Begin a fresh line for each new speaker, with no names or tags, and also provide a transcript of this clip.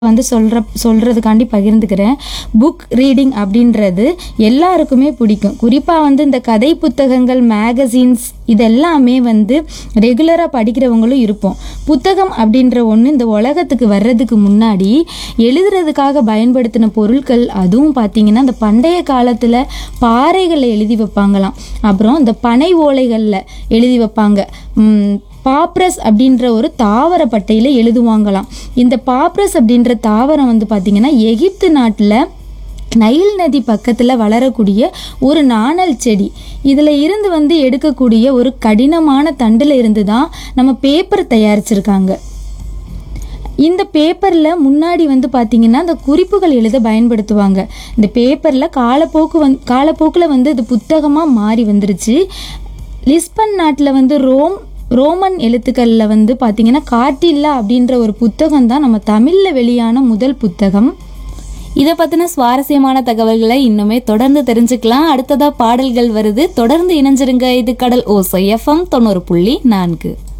வந்து சொல்கிற சொல்கிறதுக்காண்டி பகிர்ந்துக்கிறேன் புக் ரீடிங் அப்படின்றது எல்லாருக்குமே பிடிக்கும் குறிப்பாக வந்து இந்த கதை புத்தகங்கள் மேகசின்ஸ் இதெல்லாமே வந்து ரெகுலராக படிக்கிறவங்களும் இருப்போம் புத்தகம் அப்படின்ற ஒன்று இந்த உலகத்துக்கு வர்றதுக்கு முன்னாடி எழுதுறதுக்காக பயன்படுத்தின பொருட்கள் அதுவும் பார்த்தீங்கன்னா இந்த பண்டைய காலத்தில் பாறைகளில் எழுதி வைப்பாங்களாம் அப்புறம் இந்த பனை ஓலைகளில் எழுதி வைப்பாங்க உம், பாப்ரஸ் அப்படின்ற ஒரு தாவர பட்டையில் எழுதுவாங்களாம் இந்த பாப்ரஸ் அப்படின்ற தாவரம் வந்து பார்த்திங்கன்னா எகிப்து நாட்டில் நைல் நதி பக்கத்தில் வளரக்கூடிய ஒரு நாணல் செடி இதில் இருந்து வந்து எடுக்கக்கூடிய ஒரு கடினமான தண்டில் இருந்து தான் நம்ம பேப்பர் தயாரிச்சிருக்காங்க இந்த பேப்பரில் முன்னாடி வந்து பார்த்தீங்கன்னா இந்த குறிப்புகள் எழுத பயன்படுத்துவாங்க இந்த பேப்பரில் காலப்போக்கு வந் காலப்போக்கில் வந்து இது புத்தகமாக மாறி வந்துருச்சு லிஸ்பன் நாட்டில் வந்து ரோம் ரோமன் எழுத்துக்களில் வந்து பார்த்தீங்கன்னா காட்டில்லா அப்படின்ற ஒரு புத்தகம் தான் நம்ம தமிழில் வெளியான முதல் புத்தகம்
இதை பத்தின சுவாரஸ்யமான தகவல்களை இன்னுமே தொடர்ந்து தெரிஞ்சுக்கலாம் அடுத்ததா பாடல்கள் வருது தொடர்ந்து இணைஞ்சிருங்க இது கடல் ஓசை எஃப்எம் தொண்ணூறு புள்ளி நான்கு